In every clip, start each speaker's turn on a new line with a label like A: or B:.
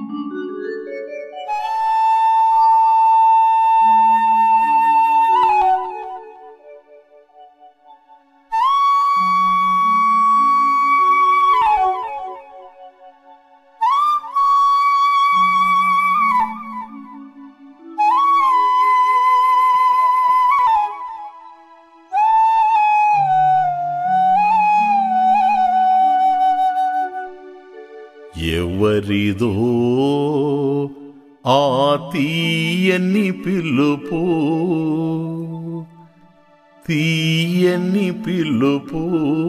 A: ఎవరిదో ఆ తీయని పిలుపు తీయని పిలుపు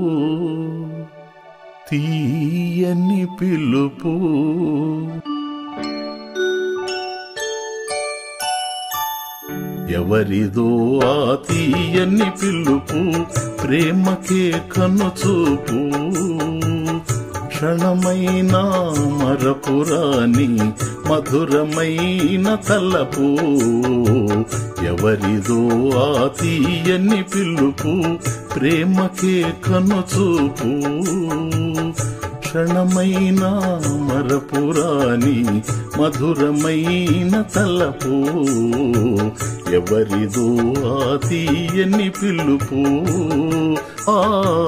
A: తీయని పిలుపు ఎవరిదో ఆ తీయని పిలుపు ప్రేమకే కనుచూపు క్షణమైన మరపురాని మధురమైన తలపు ఎవరిదో ఆ తీయని పిలుపు ప్రేమకే కనుచూపు క్షణమైన మరపురాని మధురమైన తలపు ఎవరిదో ఆ తీయని పిలుపు ఆ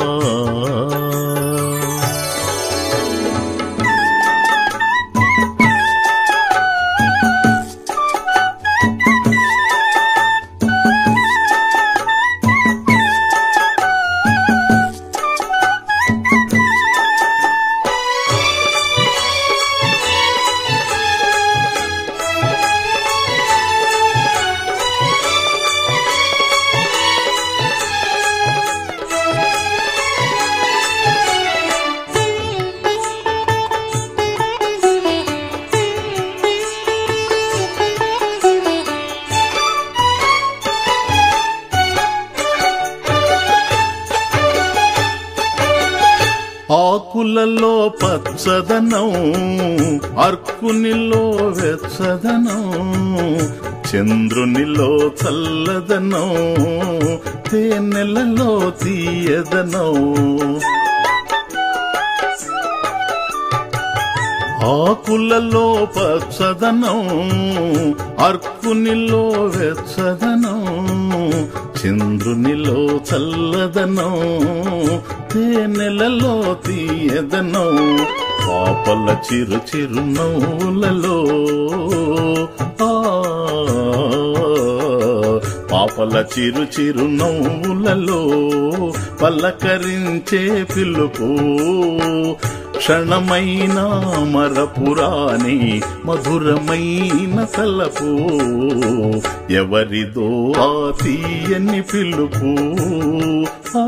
A: ఆకులలో పచ్చదనం అర్కునిలో వెచ్చదనం చంద్రునిలో చల్లదనం తేనెలలో తీయదనం ఆకులలో పచ్చదనం అర్కునిలో వెచ్చదనం చంద్రునిలో చల్లదనం తేనెలలో తీయదనం పాపల చిరు చిరు నవ్వులలో ఆ పాపల చిరు చిరు నవ్వులలో పల్లకరించే పిలుపు క్షణమైన మరపురాని మధురమైన తలపు ఎవరిదో ఆ తీయని పిలుపు ఆ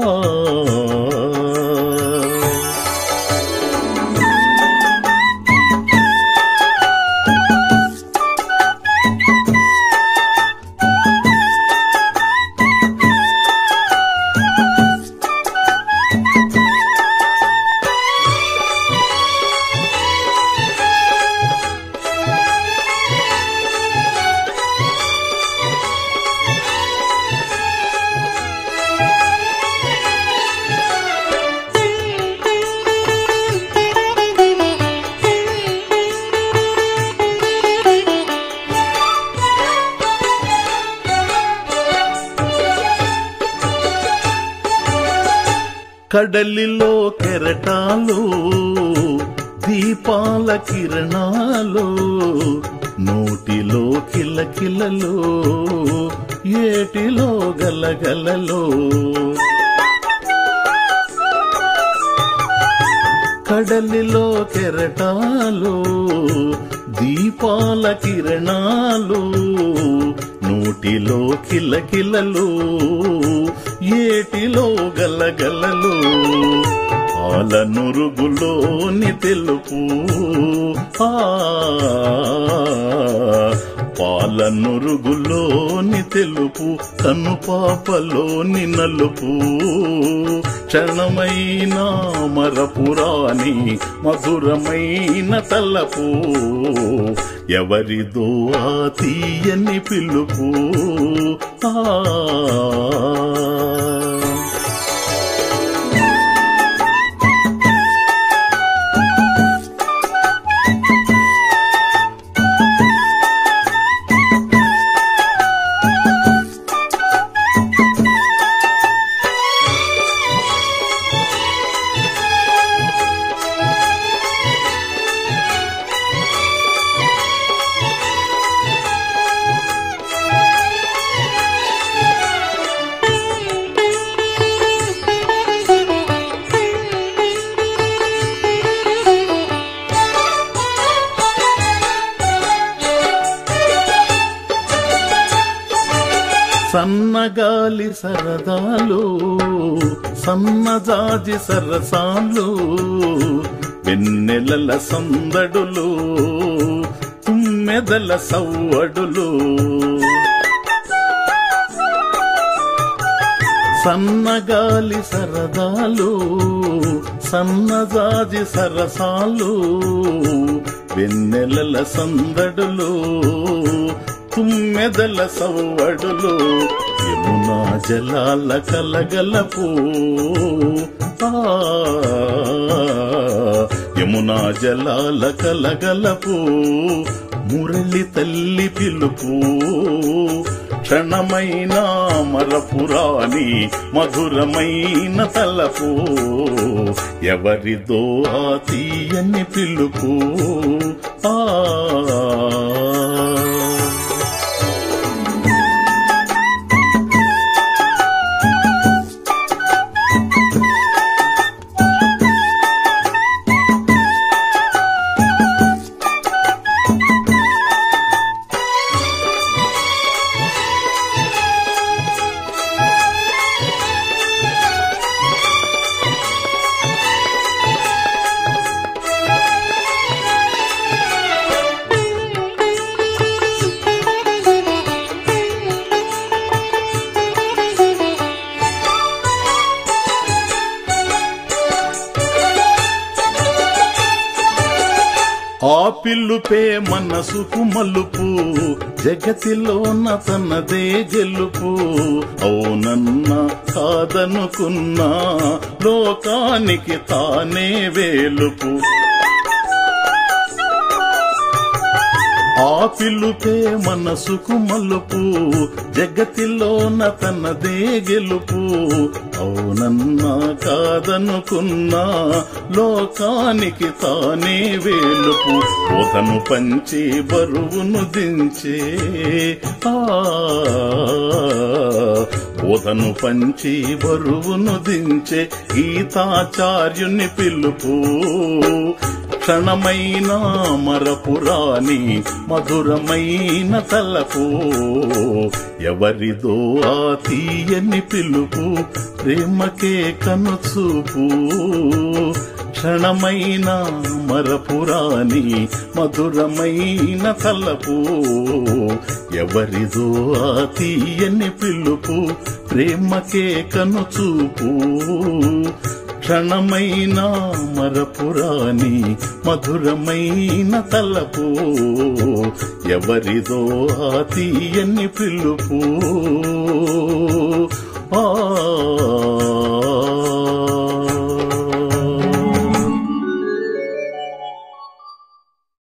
A: కడలిలో కెరటాలు దీపాల కిరణాలు నోటిలో కిలకిలలు ఏటిలో గలగలలో కడలిలో కెరటాలు దీపాల కిరణాలు నోటిలో కిలకిలలు ఏటిలో గలగలలు పాల నురుగులోని తెలుపు ఆ పాల నురుగులోని తెలుపు కను పాపలోని నలుపు క్షణమైన మరపురాని మధురమైన తలపు ఎవరిదో ఆ తీయని పిలుపు ఆ సన్నగాలి సరదాలు సన్నజాజి సరసాలు వెన్నెలల సందడులు తుమ్మెదల సవ్వడులు సన్నగాలి సరదాలు సన్నజాజి సరసాలు వెన్నెలల సందడులు తుమ్మెదల సవ్వడులు యమునా జలాల కలగలపు ఆ, యమునా జలాల కలగలపు మురళి తల్లి పిలుపు క్షణమైన మరపురాని మధురమైన తలపు ఎవరిదో ఆ తీయని పిలుపు ఆ ఆ పిల్లుపే మనసుకు మలుపు జగతిలోన తనదే గెలుపు అవునన్నా కాదనుకున్నా లోకానికి తానే వేలుపు ఆ పిలుపే మనసుకు మలుపు జగతిలోన తనదే గెలుపు అవునన్నా కాదనుకున్నా లోకానికి తానే వేలుపు పోతను పంచి బరువును దించే ఆ బోధను పంచి బరువును దించే గీతాచార్యుని పిలుపు క్షణమైన మరపురాని మధురమైన తలపు ఎవరిదో ఆ తీయని పిలుపు ప్రేమకే కనుచూపు క్షణమైన మరపురాని మధురమైన తలపు ఎవరిదో ఆ తీయని పిలుపు ప్రేమకే కనుచూపు క్షణమైన మరపురాని మధురమైన తలపు ఎవరిదో ఆ తీయని పిలుపు ఆ